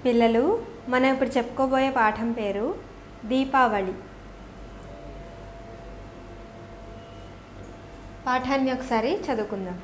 పిల్లలు మనం ఇప్పుడు చెప్పుకోబోయే పాఠం పేరు దీపావళి పాఠాన్ని ఒకసారి చదువుకుందాం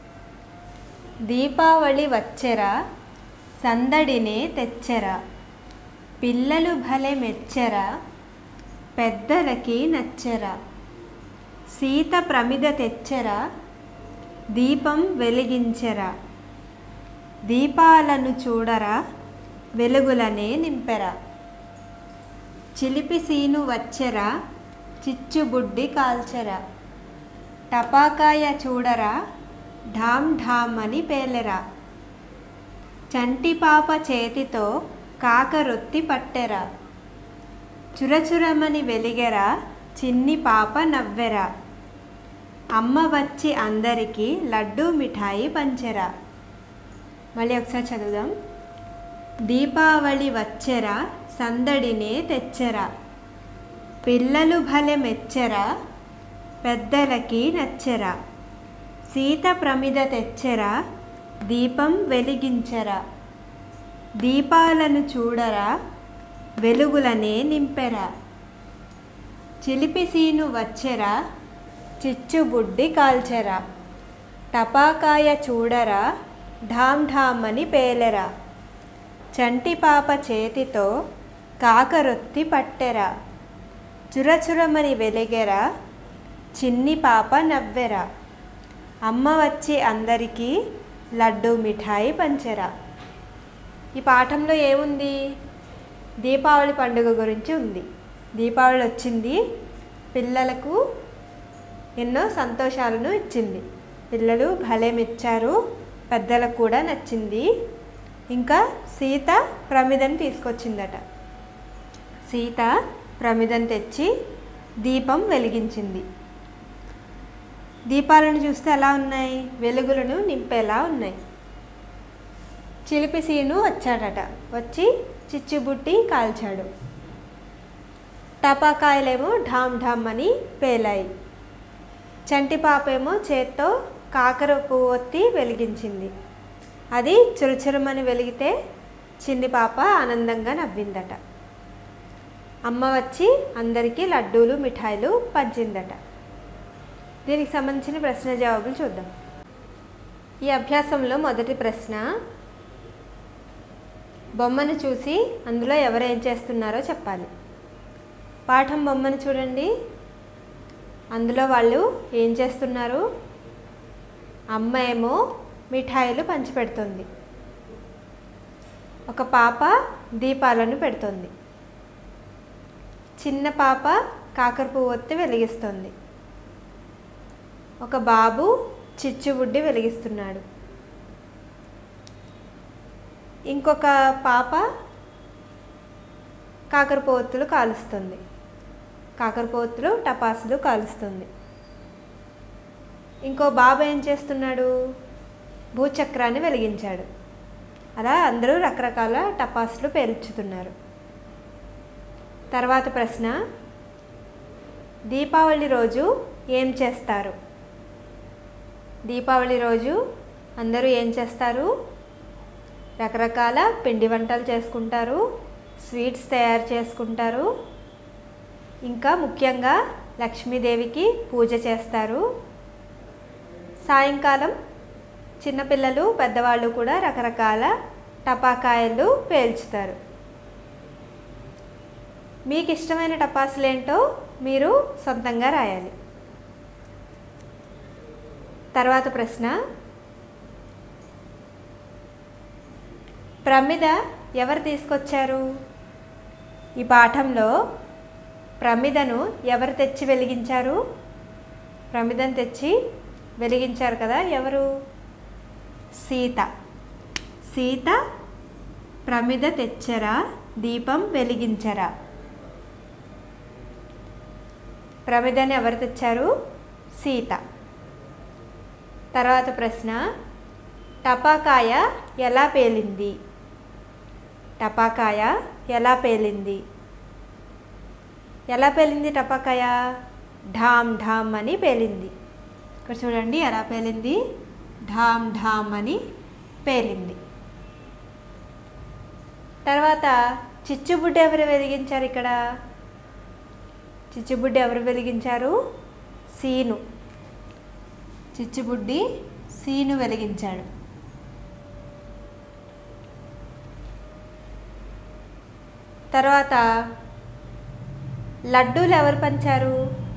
దీపావళి వచ్చెరా సందడినే తెచ్చెరా పిల్లలు భలే మెచ్చెరా పెద్దలకి నచ్చెరా సీత ప్రమిద తెచ్చెరా దీపం వెలిగించెరా దీపాలను చూడరా వెలుగులనే నింపెరా చిలిపి సీను వచ్చెరా చిచ్చుబుడ్డి కాల్చెరా టపాకాయ చూడరా ఢామ్ ఢామ్ అని పేలెరా చంటి పాప చేతితో కాకరొత్తి పట్టెరా చురచురమని వెలిగెరా చిన్ని పాప నవ్వెరా అమ్మ వచ్చి అందరికీ లడ్డూ మిఠాయి పంచెరా మళ్ళీ ఒకసారి చదువుదాం దీపావళి వచ్చెరా సందడినే తెచ్చెరా పిల్లలు భలే మెచ్చెరా పెద్దలకి నచ్చెరా సీత ప్రమిద తెచ్చెరా దీపం వెలిగించెరా దీపాలను చూడరా వెలుగులనే నింపెరా చిలిపి సీను వచ్చెరా చిచ్చుబుడ్డి కాల్చెరా టపాకాయ చూడరా ఢామ్ ఢామ్ అని పేలెరా చంటి పాప చేతితో కాకరొత్తి పట్టెరా చురచురమని వెలిగెరా చిన్ని పాప నవ్వెరా అమ్మ వచ్చి అందరికీ లడ్డు మిఠాయి పంచెరా ఈ పాఠంలో ఏముంది దీపావళి పండుగ గురించి ఉంది దీపావళి వచ్చింది పిల్లలకు ఎన్నో సంతోషాలను ఇచ్చింది పిల్లలు భలే మెచ్చారు పెద్దలకు కూడా నచ్చింది ఇంకా సీత ప్రమిదని తీసుకొచ్చిందట సీత ప్రమిదం తెచ్చి దీపం వెలిగించింది దీపాలను చూస్తే ఎలా ఉన్నాయి వెలుగులను నింపేలా ఉన్నాయి చిలిపి సీను వచ్చాడట వచ్చి చిచ్చుబుట్టి కాల్చాడు టపాకాయలేమో ఢామ్ ఢామ్ అని పేలాయి చంటి పాపేమో చేత్తో కాకర పువ్వొత్తి వెలిగించింది అది చురుచురుమని వెలిగితే చిన్ని పాప ఆనందంగా నవ్విందట అమ్మ వచ్చి అందరికీ లడ్డూలు మిఠాయిలు పంచిందట దీనికి సంబంధించిన ప్రశ్న జవాబులు చూద్దాం ఈ అభ్యాసంలో మొదటి ప్రశ్న బొమ్మను చూసి అందులో ఎవరు ఏం చేస్తున్నారో చెప్పాలి పాఠం బొమ్మను చూడండి అందులో వాళ్ళు ఏం చేస్తున్నారు అమ్మ ఏమో మిఠాయిలు పంచిపెడుతుంది ఒక పాప దీపాలను పెడుతుంది చిన్న పాప కాకర పువ్వు ఒత్తి వెలిగిస్తుంది ఒక బాబు చిచ్చుబుడ్డి వెలిగిస్తున్నాడు ఇంకొక పాప కాకరపోవత్తులు కాలుస్తుంది కాకరపోవత్తులు టపాసులు కాలుస్తుంది ఇంకో బాబు ఏం చేస్తున్నాడు భూచక్రాన్ని వెలిగించాడు అలా అందరూ రకరకాల టపాసులు పేల్చుతున్నారు తర్వాత ప్రశ్న దీపావళి రోజు ఏం చేస్తారు దీపావళి రోజు అందరూ ఏం చేస్తారు రకరకాల పిండి వంటలు చేసుకుంటారు స్వీట్స్ తయారు చేసుకుంటారు ఇంకా ముఖ్యంగా లక్ష్మీదేవికి పూజ చేస్తారు సాయంకాలం చిన్నపిల్లలు పెద్దవాళ్ళు కూడా రకరకాల టపాకాయలు పేల్చుతారు మీకు ఇష్టమైన టపాసులు ఏంటో మీరు సొంతంగా రాయాలి తర్వాత ప్రశ్న ప్రమిద ఎవరు తీసుకొచ్చారు ఈ పాఠంలో ప్రమిదను ఎవరు తెచ్చి వెలిగించారు ప్రమిదను తెచ్చి వెలిగించారు కదా ఎవరు సీత సీత ప్రమిద తెచ్చరా దీపం వెలిగించరా ప్రమిదని ఎవరు తెచ్చారు సీత తర్వాత ప్రశ్న టపాకాయ ఎలా పేలింది టపాకాయ ఎలా పేలింది ఎలా పేలింది టపాకాయ ఢామ్ ఢామ్ అని పేలింది ఇక్కడ చూడండి ఎలా పేలింది ఢామ్ ఢామ్ అని పేలింది తర్వాత చిచ్చుబుడ్డి ఎవరు వెలిగించారు ఇక్కడ చిచ్చుబుడ్డి ఎవరు వెలిగించారు సీను చిచ్చుబుడ్డి సీను వెలిగించాడు తర్వాత లడ్డూలు ఎవరు పంచారు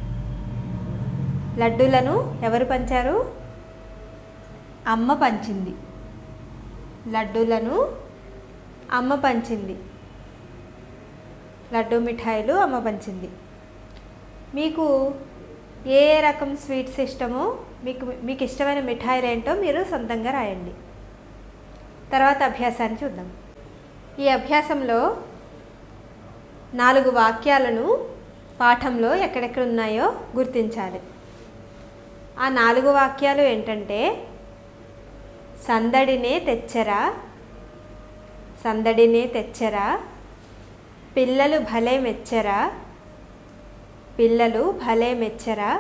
లడ్డూలను ఎవరు పంచారు అమ్మ పంచింది లడ్డూలను అమ్మ పంచింది లడ్డు మిఠాయిలు అమ్మ పంచింది మీకు ఏ రకం స్వీట్స్ ఇష్టమో మీకు మీకు ఇష్టమైన మిఠాయిలు ఏంటో మీరు సొంతంగా రాయండి తర్వాత అభ్యాసాన్ని చూద్దాం ఈ అభ్యాసంలో నాలుగు వాక్యాలను పాఠంలో ఎక్కడెక్కడ ఉన్నాయో గుర్తించాలి ఆ నాలుగు వాక్యాలు ఏంటంటే సందడినే తెచ్చరా సందడినే తెచ్చరా పిల్లలు భలే మెచ్చరా పిల్లలు భలే మెచ్చరా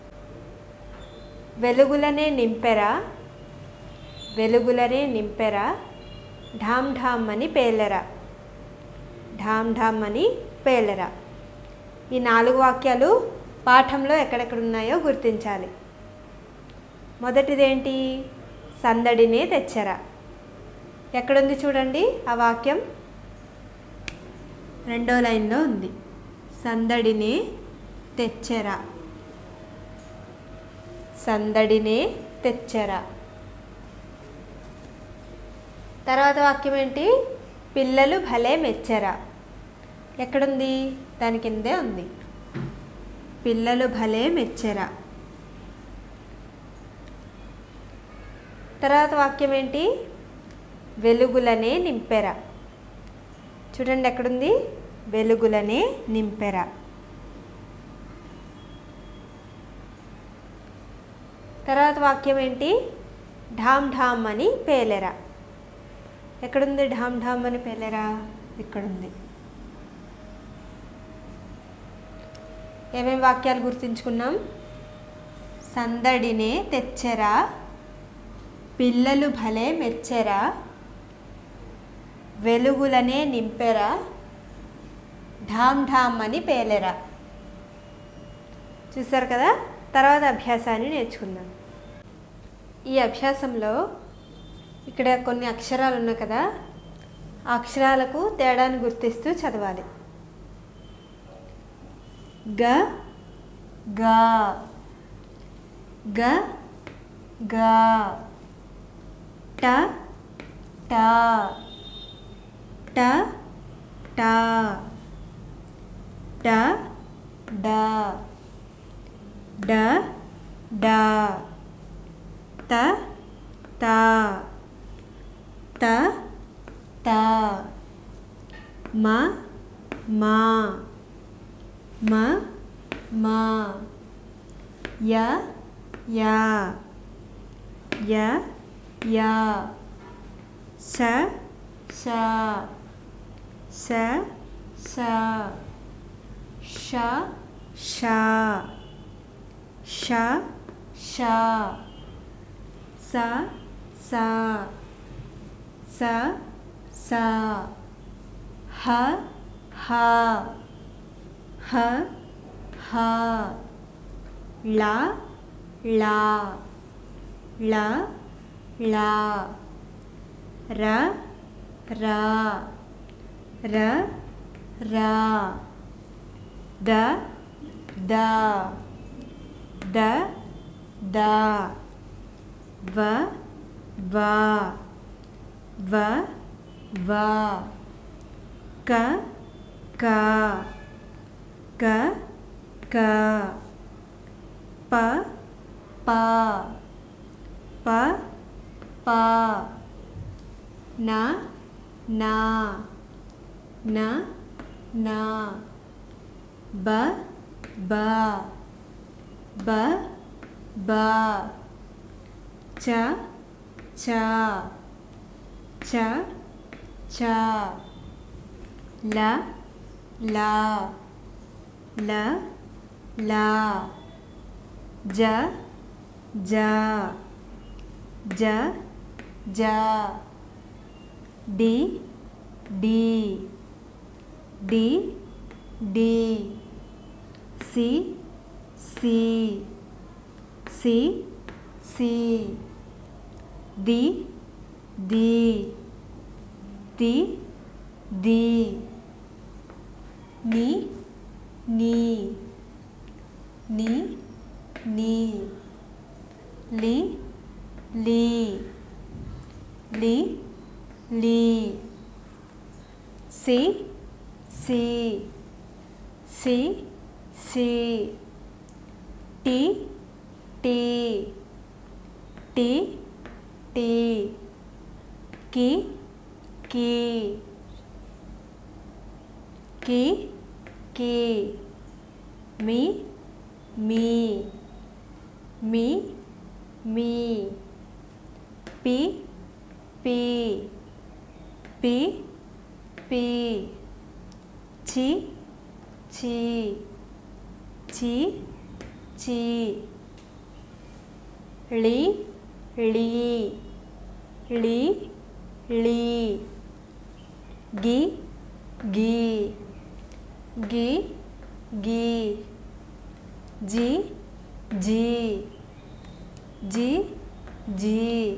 వెలుగులనే నింపెరా వెలుగులనే నింపెరా ఢామ్ ఢామ్ అని పేలరా ఢామ్ ఢామ్ అని పేలరా ఈ నాలుగు వాక్యాలు పాఠంలో ఎక్కడెక్కడ ఉన్నాయో గుర్తించాలి మొదటిదేంటి సందడినే తెచ్చరా ఎక్కడుంది చూడండి ఆ వాక్యం రెండో లైన్లో ఉంది సందడినే తెచ్చరా సందడినే తెచ్చరా తర్వాత వాక్యం ఏంటి పిల్లలు భలే మెచ్చరా ఎక్కడుంది దాని కిందే ఉంది పిల్లలు భలే మెచ్చరా తర్వాత వాక్యం ఏంటి వెలుగులనే నింపెరా చూడండి ఎక్కడుంది వెలుగులనే నింపెరా తర్వాత వాక్యం ఏంటి ఢామ్ ఢామ్ అని పేలెరా ఎక్కడుంది ఢామ్ ఢామ్ అని పేలెరా ఇక్కడుంది ఏమేమి వాక్యాలు గుర్తుంచుకున్నాం సందడినే తెచ్చరా పిల్లలు భలే మెచ్చరా వెలుగులనే నింపెరా ఢామ్ ఢామ్ అని పేలెరా చూసారు కదా తర్వాత అభ్యాసాన్ని నేర్చుకుందాం ఈ అభ్యాసంలో ఇక్కడ కొన్ని అక్షరాలు ఉన్నాయి కదా ఆ అక్షరాలకు తేడాను గుర్తిస్తూ చదవాలి గ గా గ గా ట టా ట టా డ డా డ డా త తా త తా మ మా మ మా య యా య యా స స స స ష ష ష ష స స స స హ హ హ హ ల ల ల ల ర ర ర ర ద ద ద ద వ వ వ వ క క క క ప ప ప ప న న న న బ బ బ బ చ చ చ చ ల ల ల ల జ జ జ జ డి డి డి డి సి సి సి సి ది ది ది ది ని నీ ని నీ లి లీ లి లీ సి సి సి సి టి టి టి టి కి కి కి కి మీ మీ మీ మీ పి పి పి పి చి చి చి చి ళి ళి ళి ళి గి గి గి గి జి జి జి జి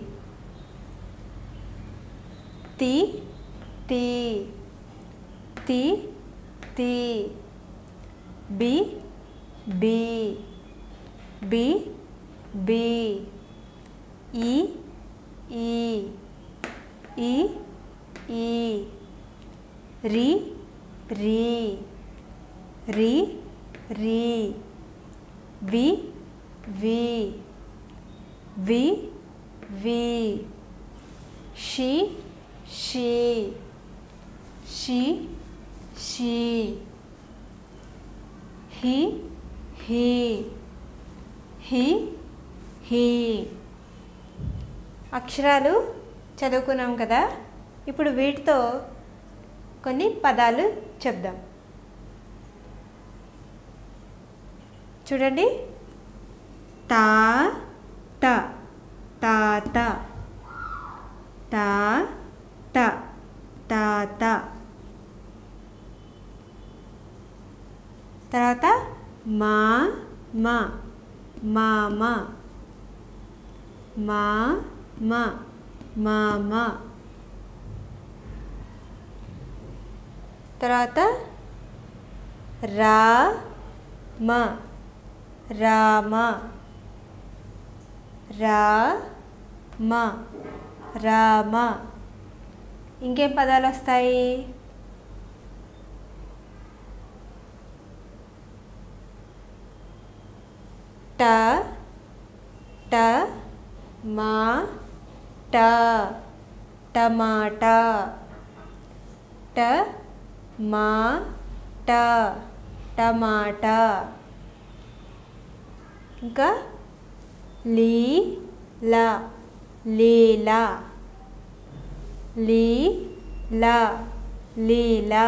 తి తి తి తి బి బి బి బి ఈ ఈ ఈ ఈ రి రి రి రి వి వి వి వి షి షి షి షి హి హి హి హి అక్షరాలు చదువుకున్నాం కదా ఇప్పుడు వీటితో కొన్ని పదాలు చెప్దాం చూడండి తా త తాత తా త తాత తర్వాత మా మా మామ మా మా మామ తర్వాత రా మ రామ రా మ రామ ఇంకేం పదాలు వస్తాయి ట ట మా ట టమాటా ట మా ట టమాటా ఇంకా లీ ల లీలా లీ ల లీలా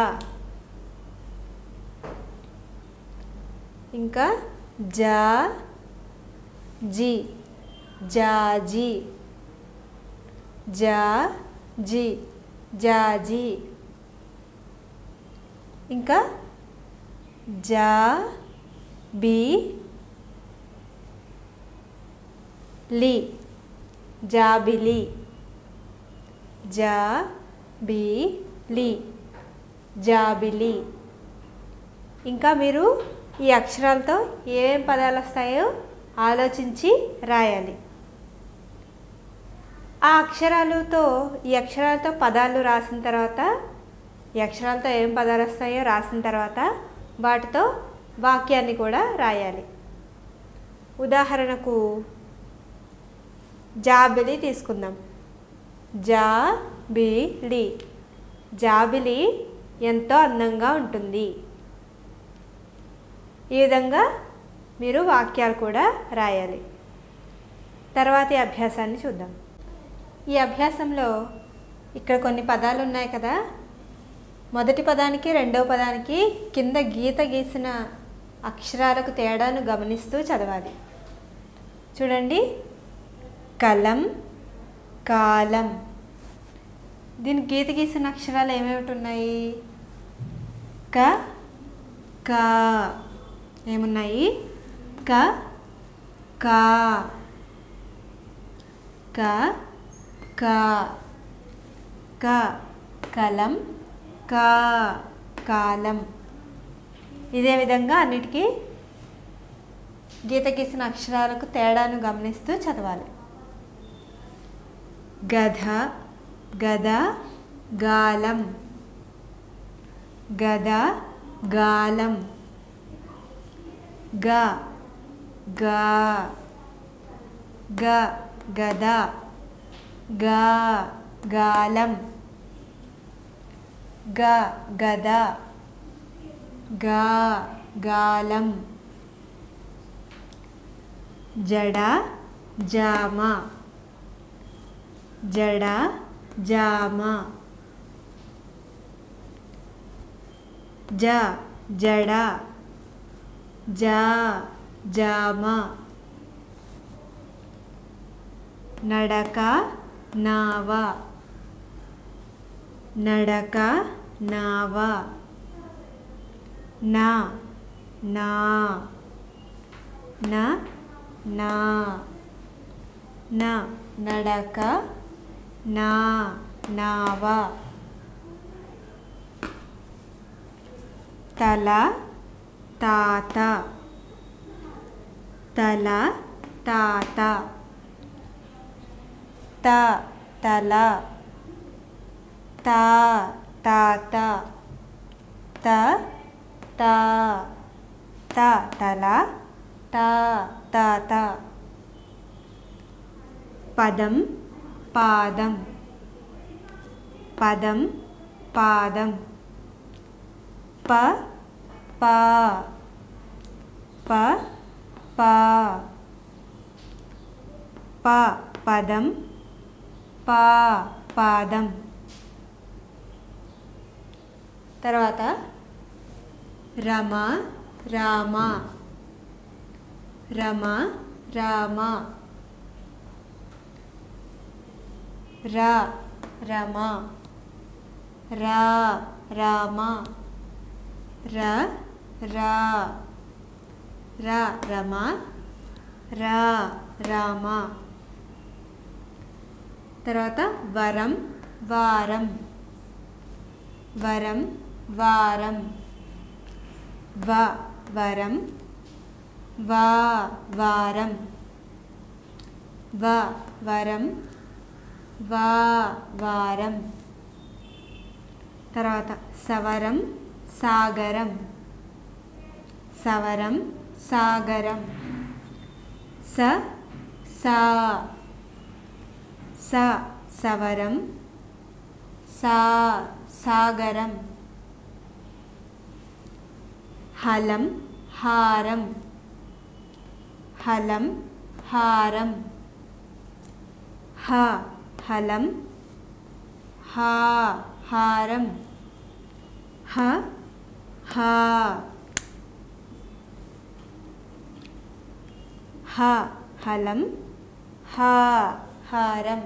ఇంకా జా జి జాజి జా జి జాజి ఇంకా జా బి లి జాబిలి జా బి లి జాబిలి ఇంకా మీరు ఈ అక్షరాలతో ఏమేం పదాలు వస్తాయో ఆలోచించి రాయాలి ఆ అక్షరాలతో ఈ అక్షరాలతో పదాలు రాసిన తర్వాత ఈ అక్షరాలతో ఏం పదాలు వస్తాయో రాసిన తర్వాత వాటితో వాక్యాన్ని కూడా రాయాలి ఉదాహరణకు జాబిలి తీసుకుందాం జాబిలి జాబిలి ఎంతో అందంగా ఉంటుంది ఈ విధంగా మీరు వాక్యాలు కూడా రాయాలి తర్వాతి అభ్యాసాన్ని చూద్దాం ఈ అభ్యాసంలో ఇక్కడ కొన్ని పదాలు ఉన్నాయి కదా మొదటి పదానికి రెండవ పదానికి కింద గీత గీసిన అక్షరాలకు తేడాను గమనిస్తూ చదవాలి చూడండి కలం కాలం దీని గీత గీసిన అక్షరాలు ఏమేమిటి ఉన్నాయి క క ఏమున్నాయి క క క క క కలం క కాలం ఇదే విధంగా అన్నిటికీ గీత గీసిన అక్షరాలకు తేడాను గమనిస్తూ చదవాలి గధ గద గాలం గద గాలం గ గ గ గద గ గాలం గ గద గ గాలం జడ జామ జడ జామ జ జడ జ జామ నడక నావ నడక నావ నా నా నా నా నా నడక నా నావ తల తాత తల తాత త తల త తాత త త త తల త తాత పదం పాదం పదం పాదం ప ప ప ప ప పదం ప పాదం తర్వాత రమ రామ రమ రామ రా రమ రా రామ ర రా రా రమ రా రామ తర్వాత వరం వారం వరం వారం వ వరం వా వారం వ వరం వా వారం తర్వాత సవరం సాగరం సవరం సాగరం స సా స సవరం సా సాగరం హలం హారం హలం హారం హ హలం హా హారం హ హా హ హలం హా హారం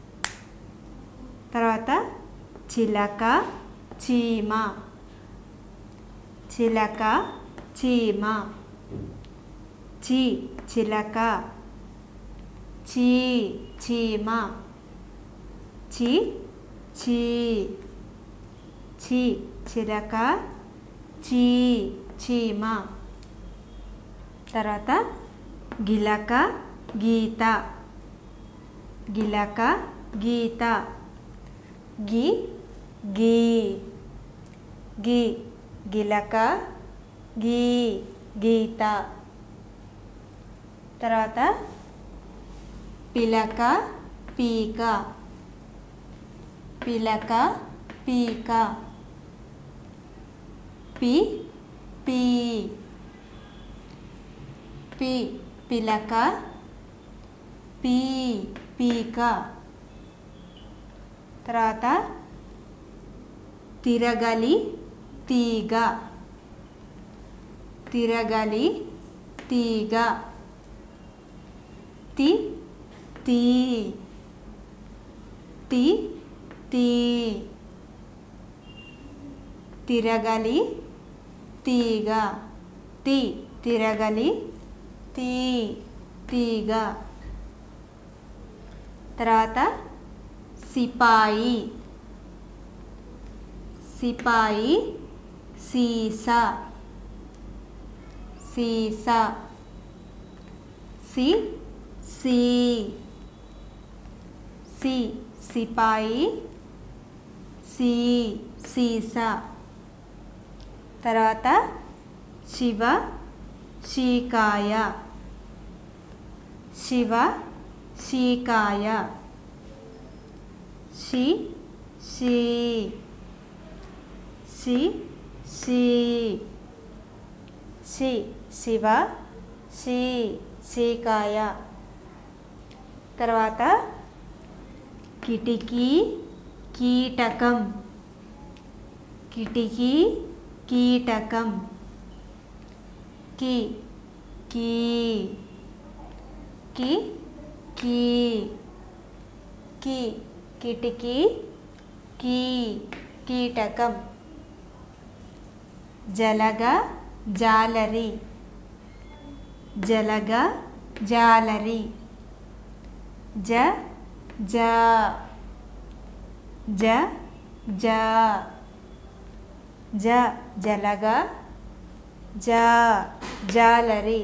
తర్వాత చిలక చీమ చిలక చీమ చి చిలక చీ చీమ చి చీ చి చిలక చీ చీమ తర్వాత గిలక గీత గిలక గీత గి గీ గి గిలక గీ గీత తర్వాత పిలక పీక పిలక పీక పి పీ పి పిలక పీ పీక తర్వాత తిరగలి తీగ తిరగలి తీగ తి తీ తి తీ తిరగలి తీగ తి తిరగలి తీ తీగ తర్వాత సిపాయి సిపాయి సీసా సీసా సి సి సి సిపాయి సి సీసా తర్వాత శివ శీకాయ శివ శీకాయ షి షీ షి షీ షి శివ షీ శీకాయ తర్వాత కిటికీ కీటకం కిటికీ కీటకం కి కీ కి కీ కి కిటికీ కీ కీటకం జలగ జాలరి జలగ జాలరి జ జ జ జ జ జలగ జ జాలరి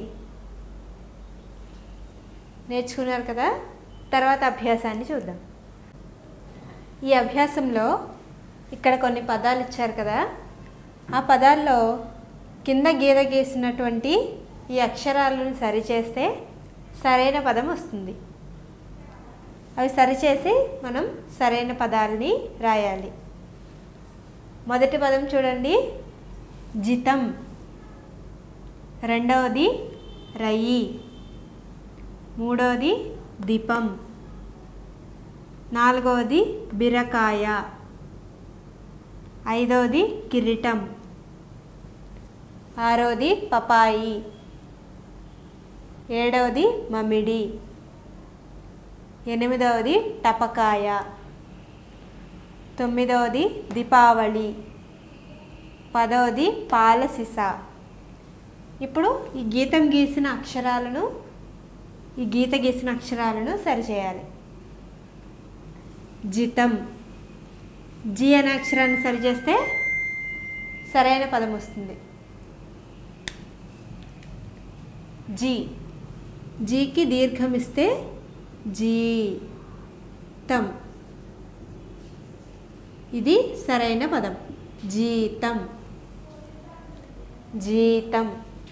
నేర్చుకున్నారు కదా తర్వాత అభ్యాసాన్ని చూద్దాం ఈ అభ్యాసంలో ఇక్కడ కొన్ని పదాలు ఇచ్చారు కదా ఆ పదాల్లో కింద గీత గీసినటువంటి ఈ అక్షరాలను సరిచేస్తే సరైన పదం వస్తుంది అవి సరిచేసి మనం సరైన పదాలని రాయాలి మొదటి పదం చూడండి జితం రెండవది రయి మూడవది దీపం నాలుగవది బిరకాయ ఐదవది కిరీటం ఆరవది పపాయి ఏడవది మమిడి ఎనిమిదవది టపకాయ తొమ్మిదవది దీపావళి పదవది పాలసిస ఇప్పుడు ఈ గీతం గీసిన అక్షరాలను ఈ గీత గీసిన అక్షరాలను సరిచేయాలి జితం జి అనే అక్షరాన్ని సరిచేస్తే సరైన పదం వస్తుంది జీ జీకి దీర్ఘం ఇస్తే జీతం ఇది సరైన పదం జీతం జీతం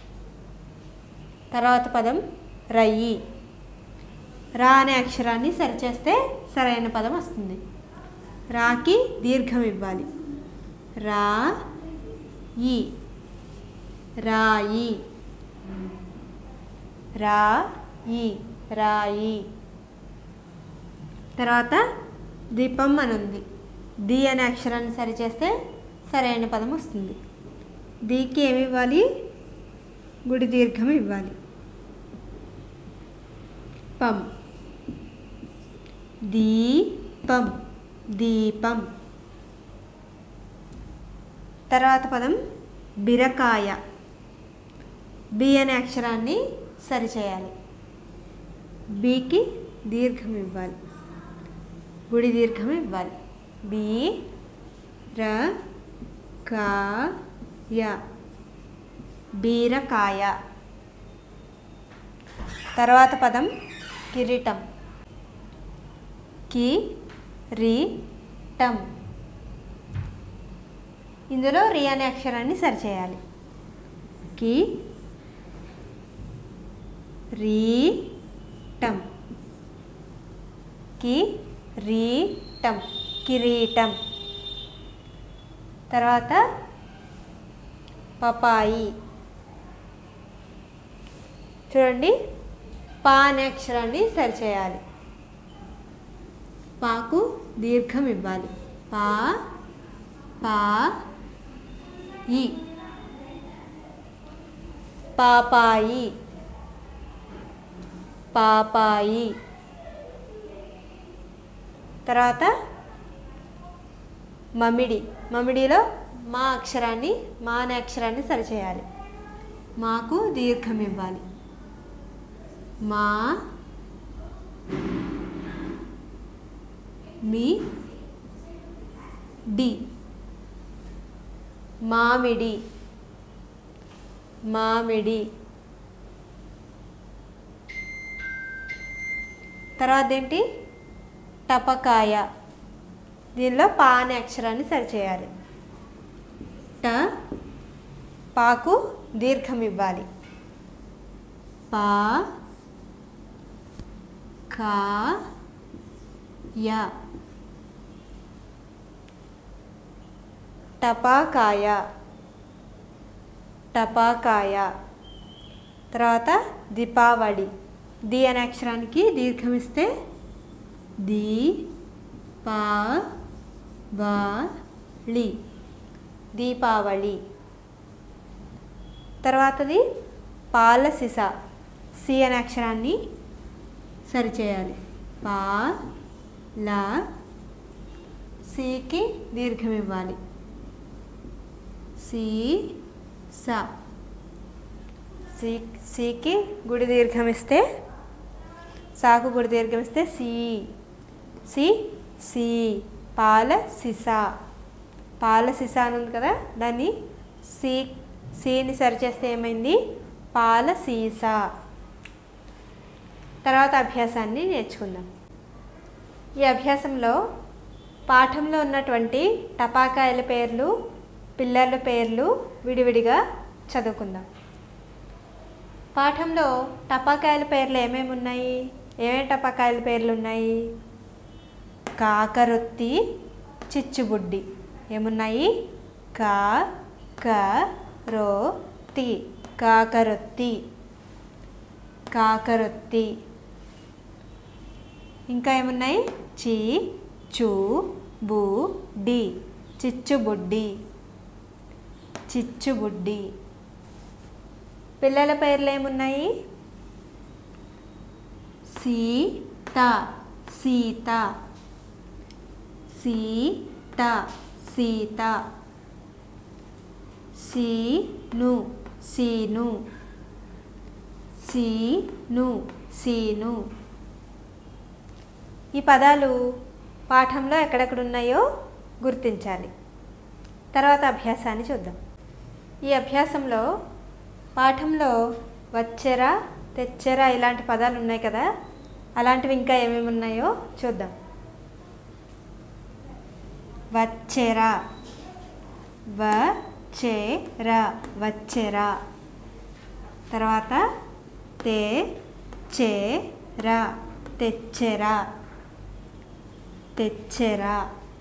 తర్వాత పదం రయ్యి రా అనే అక్షరాన్ని సరిచేస్తే సరైన పదం వస్తుంది రాకి దీర్ఘం ఇవ్వాలి రా ఈ రాయి రాయి రాయి తర్వాత దీపం అని ఉంది ది అనే అక్షరాన్ని సరిచేస్తే సరైన పదం వస్తుంది దీకి ఏమి ఇవ్వాలి గుడి దీర్ఘం ఇవ్వాలి పం దీపం దీపం తర్వాత పదం బిరకాయ బి అనే అక్షరాన్ని సరిచేయాలి బికి దీర్ఘం ఇవ్వాలి గుడి దీర్ఘం ఇవ్వాలి బి ర కా య బీరకాయ తర్వాత పదం కిరీటం కి రి టం ఇందులో రి అనే అక్షరాన్ని సరిచేయాలి కి రీ టం కి రీ టం కిరీటం తర్వాత పపాయి చూడండి పా అనే అక్షరాన్ని సరిచేయాలి పాకు దీర్ఘం ఇవ్వాలి పా పా ఈ పాపాయి పాపాయి తర్వాత మమిడి మమిడిలో మా అక్షరాన్ని మా అనే అక్షరాన్ని సరిచేయాలి మాకు దీర్ఘం ఇవ్వాలి మా మీ డి మామిడి మామిడి తర్వాత ఏంటి టపకాయ దీనిలో పా అనే అక్షరాన్ని సరిచేయాలి ట పాకు దీర్ఘం ఇవ్వాలి పా కా యా టపాకాయ టపాకాయ తర్వాత దీపావళి ది అనే అక్షరానికి దీర్ఘం ఇస్తే ది పా వా ళి దీపావళి తర్వాతది పాల సిస సి అనే అక్షరాన్ని సరిచేయాలి పా లా సికి దీర్ఘం ఇవ్వాలి సి స సి సికి గుడి దీర్ఘం ఇస్తే సాకు గుడి దీర్ఘం ఇస్తే సి సి సి పాల సిస పాల సిస అని ఉంది కదా దాన్ని సి సిని సరిచేస్తే ఏమైంది పాల సీసా తర్వాత అభ్యాసాన్ని నేర్చుకుందాం ఈ అభ్యాసంలో పాఠంలో ఉన్నటువంటి టపాకాయల పేర్లు పిల్లర్ల పేర్లు విడివిడిగా చదువుకుందాం పాఠంలో టపాకాయల పేర్లు ఏమేమి ఉన్నాయి ఏమేమి టపాకాయల పేర్లు ఉన్నాయి కాకరొత్తి చిచ్చుబుడ్డి ఏమున్నాయి కా క రో తి కాకరొత్తి కాకరొత్తి ఇంకా ఏమున్నాయి చి చు బు డి చిచ్చుబుడ్డి చిచ్చుబుడ్డి పిల్లల పేర్లు ఏమున్నాయి సీత సీత సీత సీత సీను సీను సీను సీను ఈ పదాలు పాఠంలో ఎక్కడెక్కడ ఉన్నాయో గుర్తించాలి తర్వాత అభ్యాసాన్ని చూద్దాం ఈ అభ్యాసంలో పాఠంలో వచ్చెరా తెచ్చెరా ఇలాంటి పదాలు ఉన్నాయి కదా అలాంటివి ఇంకా ఏమేమి ఉన్నాయో చూద్దాం వచ్చెరా వచ్చెరా వచ్చెరా తర్వాత తే చెరా తెచ్చెరా తెచ్చెరా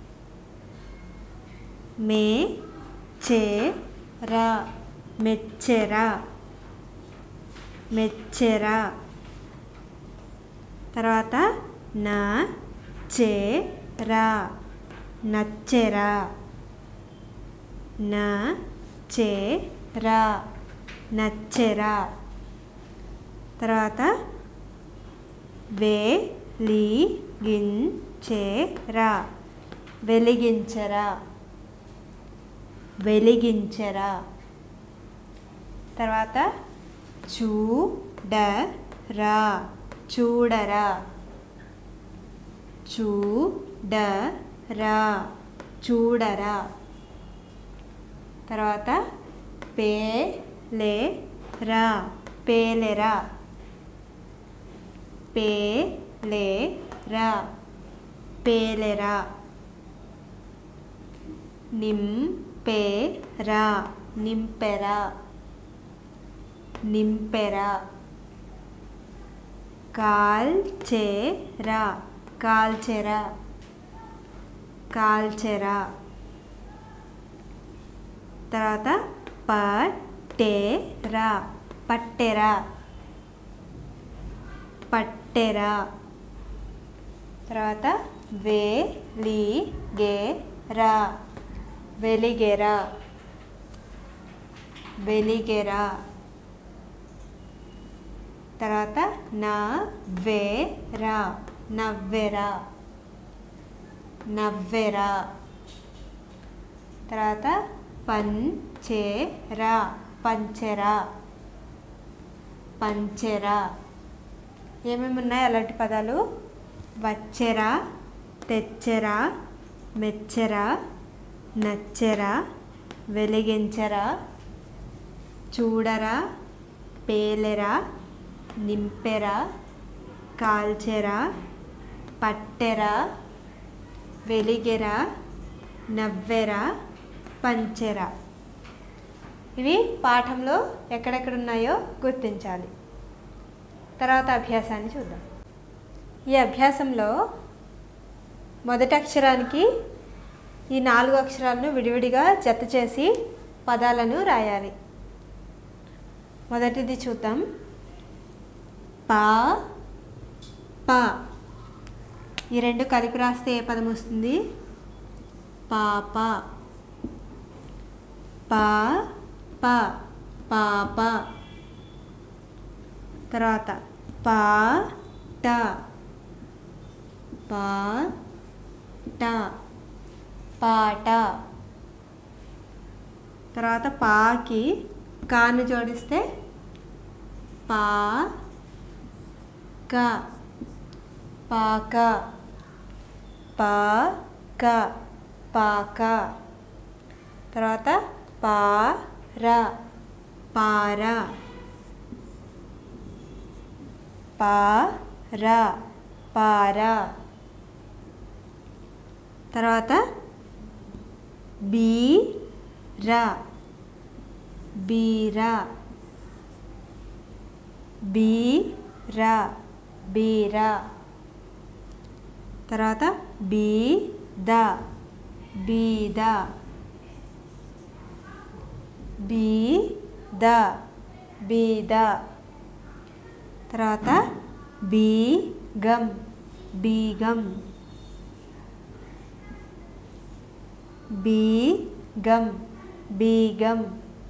మే చెరా మెచ్చెరా మెచ్చెరా తర్వాత నా చెరా నచ్చెరా నా చెరా నచ్చెరా తర్వాత వెలిగించెరా వెలిగించరా వెలిగించరా తర్వాత చూడరా చూడరా చూడరా చూడరా తర్వాత పేలేరా పేలెరా పేలేరా పేలెరా నింపేరా నింపెరా నింపెరా కాల్చేరా కాల్చెరా కాల్చెరా తర్వాత పట్టేరా పట్టెరా పట్టెరా తర్వాత వెలిగేరా వెలిగెరా వెలిగెరా తర్వాత నవ్వేరా నవ్వెరా నవ్వెరా తర్వాత పంచెర పంచెర పంచెర ఏమేమి ఉన్నాయి అలాంటి పదాలు వచ్చెరా తెచ్చెరా మెచ్చెరా నచ్చెరా వెలిగించరా చూడరా పేలెరా నింపెరా కాల్చెరా పట్టెరా వెలిగెరా నవ్వెరా పంచెరా ఇవి పాఠంలో ఎక్కడెక్కడ ఉన్నాయో గుర్తించాలి తర్వాత అభ్యాసాన్ని చూద్దాం ఈ అభ్యాసంలో మొదటి అక్షరానికి ఈ నాలుగు అక్షరాలను విడివిడిగా జత చేసి పదాలను రాయాలి మొదటిది చూద్దాం పా పా ఈ రెండు కలిపి రాస్తే ఏ పదం వస్తుంది పాప పా ప పాప తర్వాత పా ట పా ట పాట తర్వాత పాకి కాను జోడిస్తే పా క పాక పా క పాక తర్వాత పార పార పార పార తర్వాత బీర బీర బీర బీర తర్వాత బీద బీద బీద బీద తర్వాత బీగం బీగం బీగం బీగం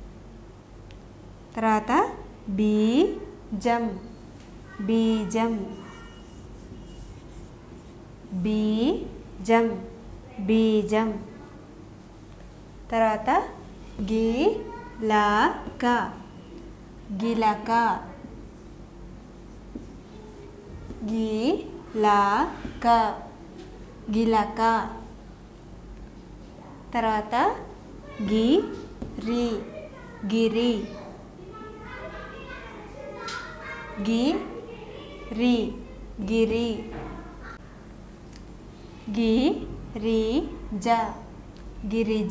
తర్వాత బీజం బీజం బీజం బీజం తర్వాత గిలక గిలక గిలక గిలక తర్వాత గిరి గిరి గిరి గిరి గిరిజ గిరిజ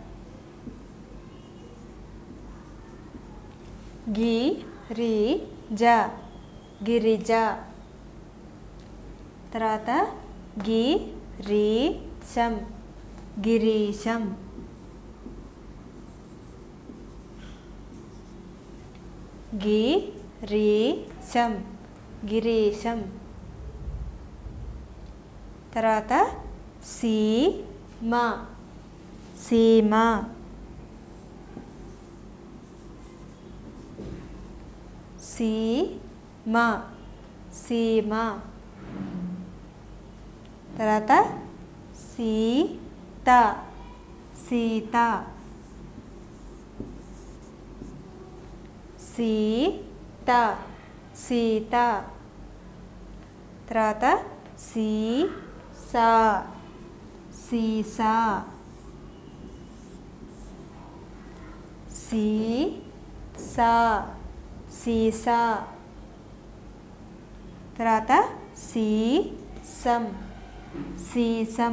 గిరిజ గిరిజ తర్వాత గిరీశం గిరీశం గిరీశం గిరీశం తర్వాత సీమ సీమ సీమ సీమ తర్వాత సీత సీత సీత సీత తర్వాత సీసా సీసా సీసా సీసా తర్వాత సీసం సీసం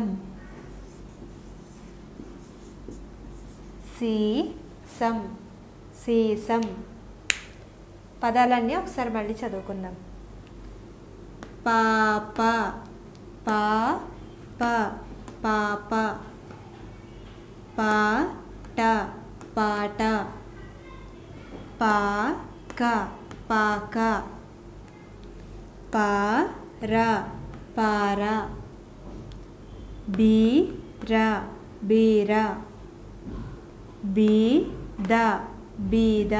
సీసం సీసం పదాలన్నీ ఒకసారి మళ్ళీ చదువుకుందాం పాప పాప పాప పాట పాట పాక పాక పార పార బీర బీర బీద బీద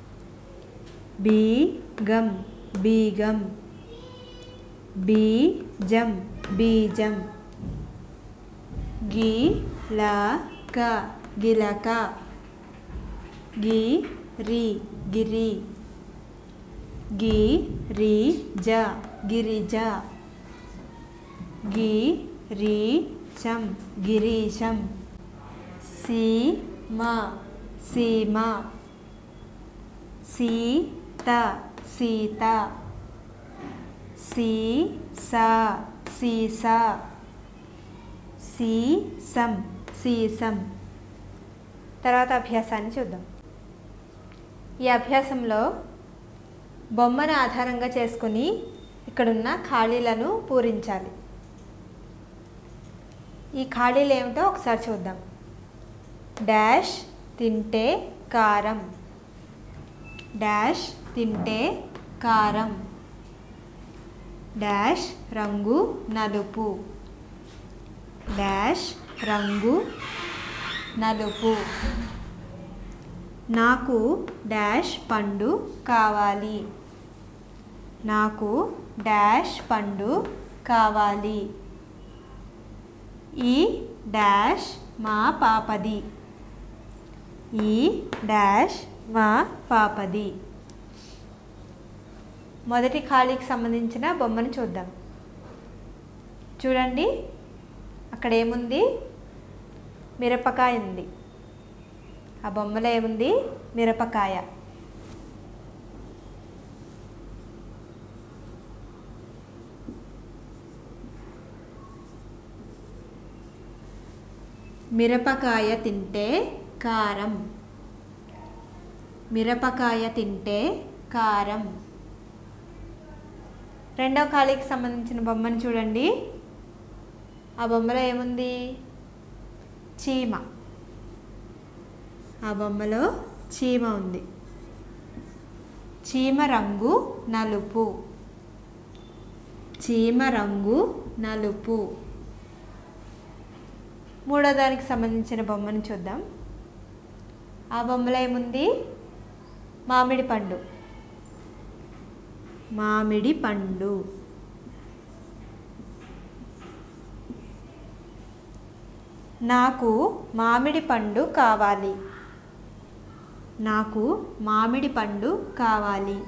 బీగం బీగం బీజం బీజం గీలక గిలక గి రి గిరి గి రి జ గిరిజ గి రి చం గిరీశం సీమ సీమ సీత సీత సీస సీస సీసం సీసం తర్వాత అభ్యాసాన్ని చూద్దాం ఈ అభ్యాసంలో బొమ్మను ఆధారంగా చేసుకుని ఇక్కడున్న ఖాళీలను పూరించాలి ఈ ఖాళీలు ఏమిటో ఒకసారి చూద్దాం డాష్ తింటే కారం డాష్ తింటే కారం డాష్ రంగు నలుపు డాష్ రంగు నలుపు నాకు డాష్ పండు కావాలి నాకు డాష్ పండు కావాలి ఈ డాష్ మా పాపది ఈ డాష్ మా పాపది మొదటి ఖాళీకి సంబంధించిన బొమ్మను చూద్దాం చూడండి అక్కడ ఏముంది మిరపకాయ ఉంది ఆ బొమ్మలో ఏముంది మిరపకాయ మిరపకాయ తింటే కారం మిరపకాయ తింటే కారం రెండవ ఖాళీకి సంబంధించిన బొమ్మను చూడండి ఆ బొమ్మలో ఏముంది చీమ ఆ బొమ్మలో చీమ ఉంది చీమ రంగు నలుపు చీమ రంగు నలుపు మూడో దానికి సంబంధించిన బొమ్మను చూద్దాం ఆ బొమ్మలో ఏముంది మామిడి పండు మామిడి పండు నాకు మామిడి పండు కావాలి నాకు మామిడి పండు కావాలి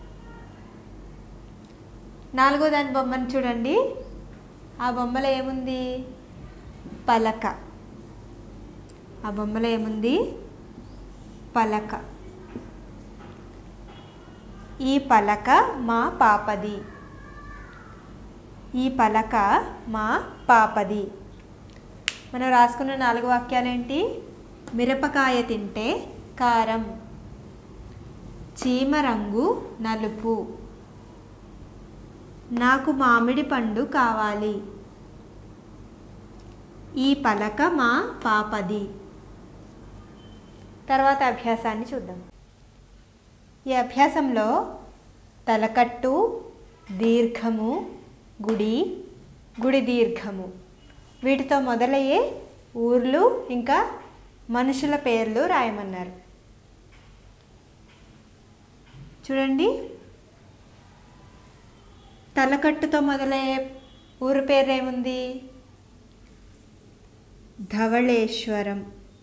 నాలుగో దాని బొమ్మను చూడండి ఆ బొమ్మలో ఏముంది పలక ఆ బొమ్మలో ఏముంది పలక ఈ పలక మా పాపది ఈ పలక మా పాపది మనం రాసుకున్న నాలుగు వాక్యాలు ఏంటి మిరపకాయ తింటే కారం చీమ రంగు నలుపు నాకు మామిడి పండు కావాలి ఈ పలక మా పాపది తర్వాత అభ్యాసాన్ని చూద్దాం ఈ అభ్యాసంలో తలకట్టు దీర్ఘము గుడి గుడి దీర్ఘము వీటితో మొదలయ్యే ఊర్లు ఇంకా మనుషుల పేర్లు రాయమన్నారు చూడండి తలకట్టుతో మొదలయ్యే ఊరు పేరు ఏముంది ధవళేశ్వరం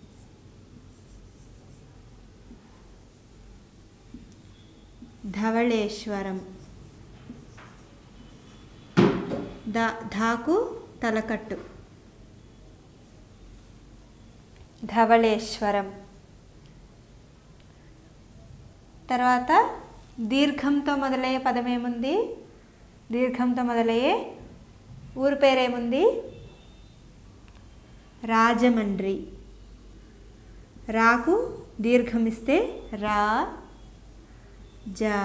ధవళేశ్వరం దా ధాకు తలకట్టు ధవళేశ్వరం తర్వాత దీర్ఘంతో మొదలయ్యే పదం ఏముంది దీర్ఘంతో మొదలయ్యే ఊరు పేరేముంది రాజమండ్రి రాకు దీర్ఘమిస్తే రా జా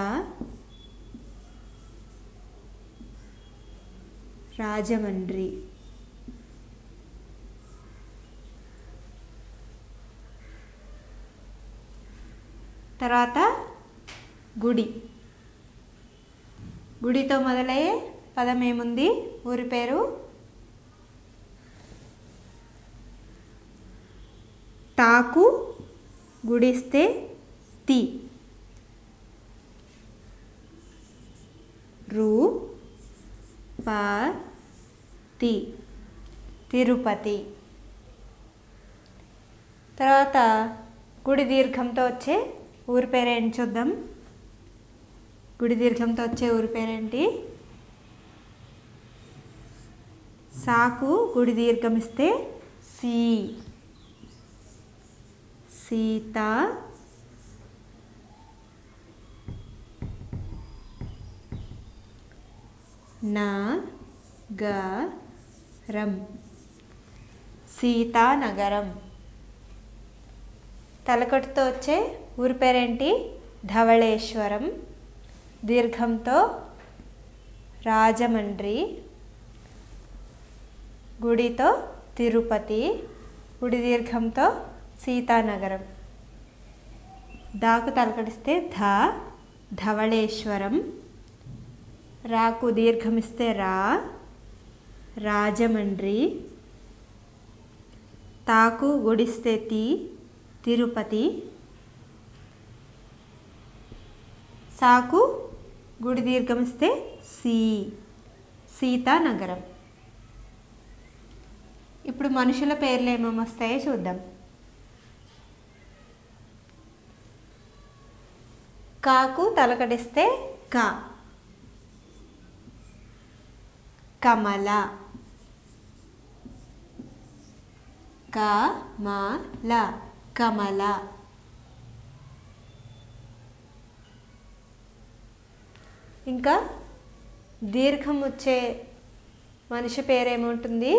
రాజమండ్రి తర్వాత గుడి గుడితో మొదలయ్యే పదం ఏముంది ఊరి పేరు తాకు గుడిస్తే తి రు ప తి తిరుపతి తర్వాత గుడి దీర్ఘంతో వచ్చే ఊరి పేరేంటి చూద్దాం గుడి దీర్ఘంతో వచ్చే ఊరి పేరేంటి సాకు గుడి దీర్ఘం ఇస్తే సి సీత నగరం సీతానగరం తలకట్టుతో వచ్చే ఊరి పేరేంటి ధవళేశ్వరం దీర్ఘంతో రాజమండ్రి గుడితో తిరుపతి గుడి దీర్ఘంతో సీతానగరం దాకు తలకడిస్తే ధ ధవళేశ్వరం రాకు దీర్ఘమిస్తే రా రాజమండ్రి తాకు గుడిస్తే తి తిరుపతి సాకు గుడి దీర్ఘమిస్తే సి సీతానగరం ఇప్పుడు మనుషుల పేర్లు ఏమేమి వస్తాయో చూద్దాం కాకు తలకడిస్తే క కమల కమల కమల ఇంకా దీర్ఘం వచ్చే మనిషి పేరేముంటుంది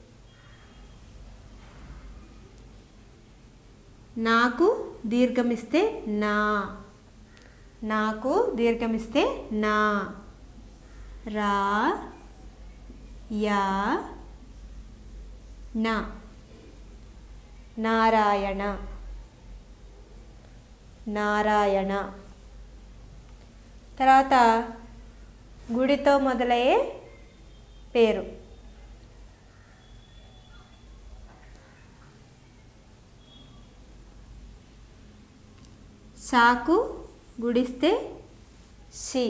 నాకు దీర్ఘమిస్తే నా నాకు దీర్ఘమిస్తే నా రా యా నా నారాయణ నారాయణ తర్వాత గుడితో మొదలయ్యే పేరు సాకు గుడిస్తే షి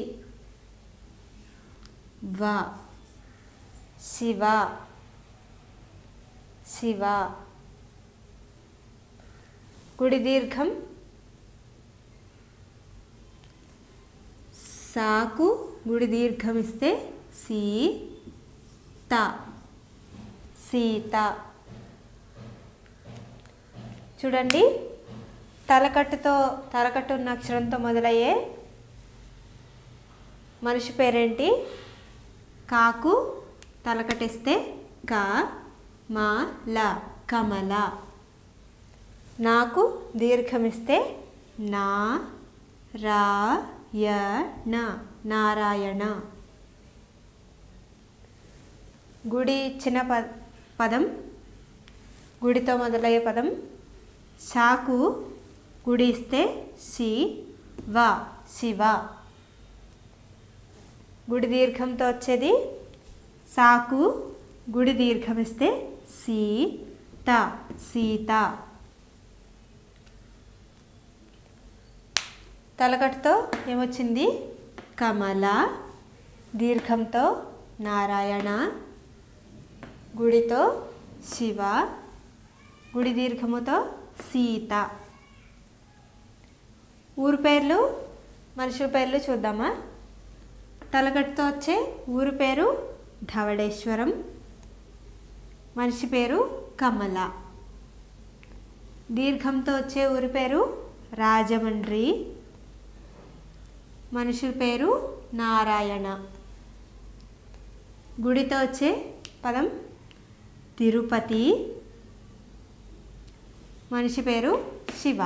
వా శివ శివ గుడి దీర్ఘం సాకు గుడి దీర్ఘం ఇస్తే సీ త సీత చూడండి తలకట్టుతో తలకట్టు ఉన్న అక్షరంతో మొదలయ్యే మనిషి పేరేంటి కాకు తలకటిస్తే క మా ల కమల నాకు దీర్ఘమిస్తే నా రా య న నారాయణ గుడి ఇచ్చిన ప పదం గుడితో మొదలయ్యే పదం షాకు గుడి ఇస్తే శి వ శివ గుడి దీర్ఘంతో వచ్చేది సాకు గుడి దీర్ఘం ఇస్తే సీత సీత తలకట్టుతో ఏమొచ్చింది కమల దీర్ఘంతో నారాయణ గుడితో శివ గుడి దీర్ఘముతో సీత ఊరు పేర్లు మనుషుల పేర్లు చూద్దామా తలకట్టుతో వచ్చే ఊరు పేరు ధవళేశ్వరం మనిషి పేరు కమల దీర్ఘంతో వచ్చే ఊరి పేరు రాజమండ్రి మనుషుల పేరు నారాయణ గుడితో వచ్చే పదం తిరుపతి మనిషి పేరు శివ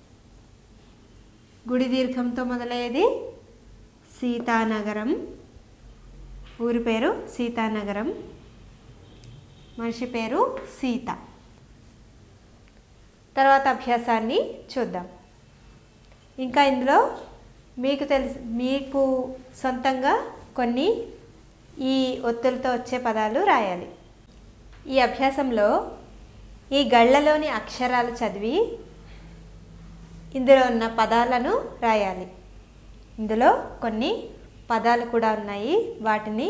గుడి దీర్ఘంతో మొదలయ్యేది సీతానగరం ఊరి పేరు సీతానగరం మనిషి పేరు సీత తర్వాత అభ్యాసాన్ని చూద్దాం ఇంకా ఇందులో మీకు తెలిసి మీకు సొంతంగా కొన్ని ఈ ఒత్తులతో వచ్చే పదాలు రాయాలి ఈ అభ్యాసంలో ఈ గళ్ళలోని అక్షరాలు చదివి ఇందులో ఉన్న పదాలను రాయాలి ఇందులో కొన్ని పదాలు కూడా ఉన్నాయి వాటిని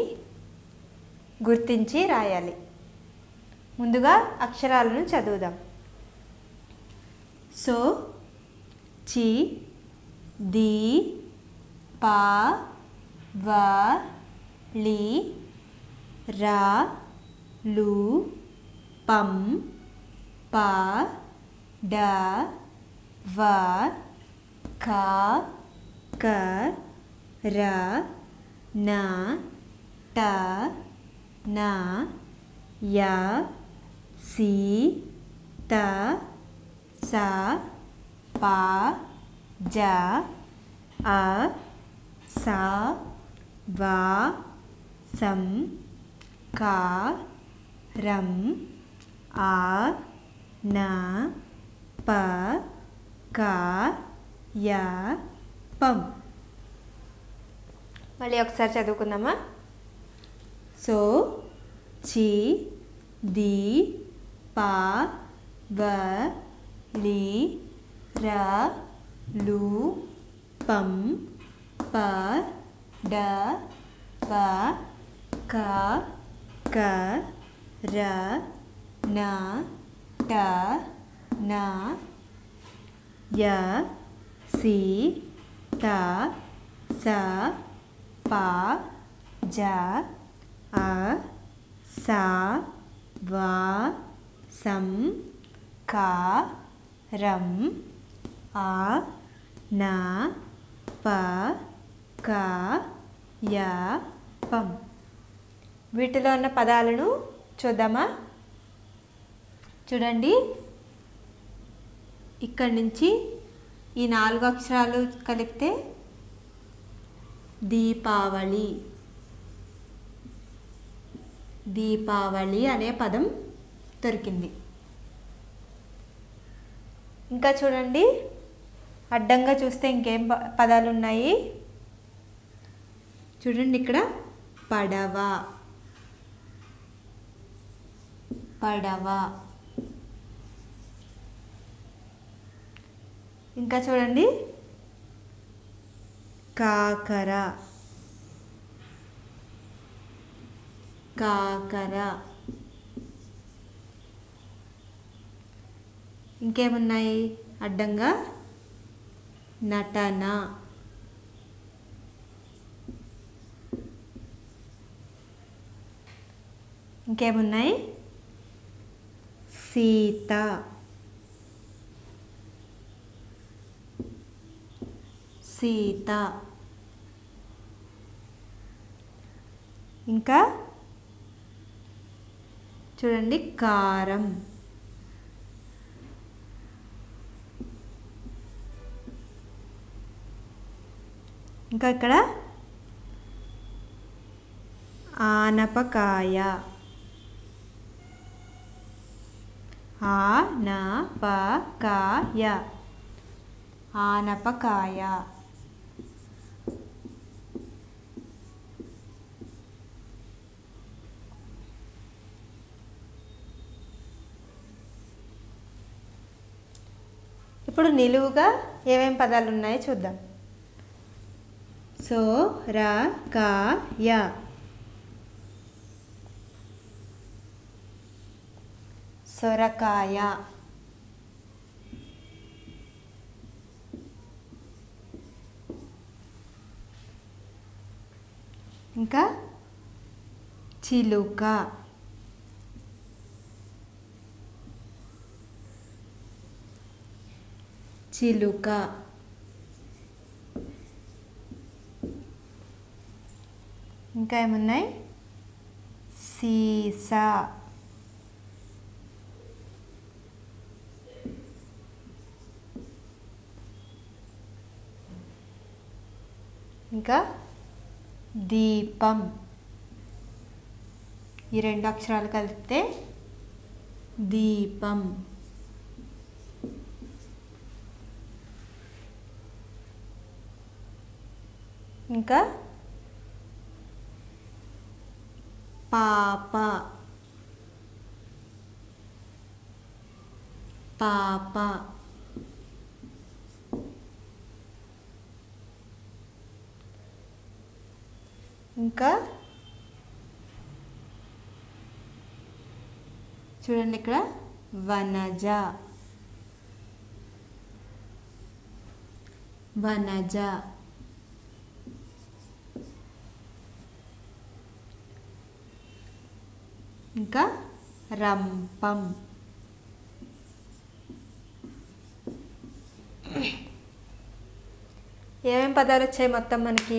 గుర్తించి రాయాలి ముందుగా అక్షరాలను చదువుదాం సో చి ది పా వ లి రా లు పం ప డ వ క క ర న ట న య సి త స ప జ అ స వ సం క రం ఆ న ప క య పం మళ్ళీ ఒకసారి చదువుకుందామా సో చి ది పా వ లి ర లు పం ప డ వ క క ర న ట న య సి త స ప జ అ స వ సం క రం ఆ న ప క య పం వీటిలో ఉన్న పదాలను చూద్దామా చూడండి ఇక్కడి నుంచి ఈ నాలుగు అక్షరాలు కలిపితే దీపావళి దీపావళి అనే పదం దొరికింది ఇంకా చూడండి అడ్డంగా చూస్తే ఇంకేం ప- పదాలు ఉన్నాయి చూడండి ఇక్కడ పడవ పడవ ఇంకా చూడండి కాకర కాకర ఇంకేమున్నాయి అడ్డంగా నటన ఇంకేమున్నాయి సీత సీత ఇంకా చూడండి కారం ఇంకా ఇక్కడ ఆనపకాయ ఆనపకాయ ఆనపకాయ ఇప్పుడు నిలువుగా ఏమేం పదాలు ఉన్నాయో చూద్దాం సో ర క య సొరకాయ ఇంకా చిలుక చిలుక ఇంకా ఏమున్నాయి సీసా ఇంకా దీపం ఈ రెండు అక్షరాలు కలిపితే దీపం ఇంకా పాప పాప ఇంకా చూడండి ఇక్కడ వనజ వనజ ఇంకా రంపం ఏమేం పదాలు వచ్చాయి మొత్తం మనకి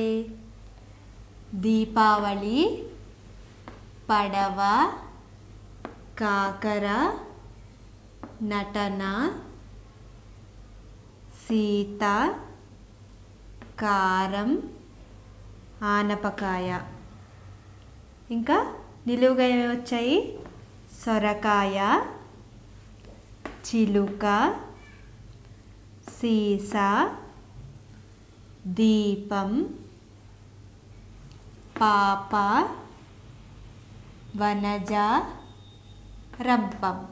దీపావళి పడవ కాకర నటన సీత కారం ఆనపకాయ ఇంకా నిలువుగా ఏమేమి వచ్చాయి సొరకాయ చిలుక సీసా దీపం పాప వనజ రంపం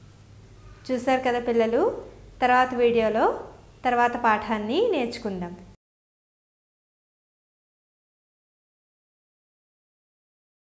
చూశారు కదా పిల్లలు తర్వాత వీడియోలో తర్వాత పాఠాన్ని నేర్చుకుందాం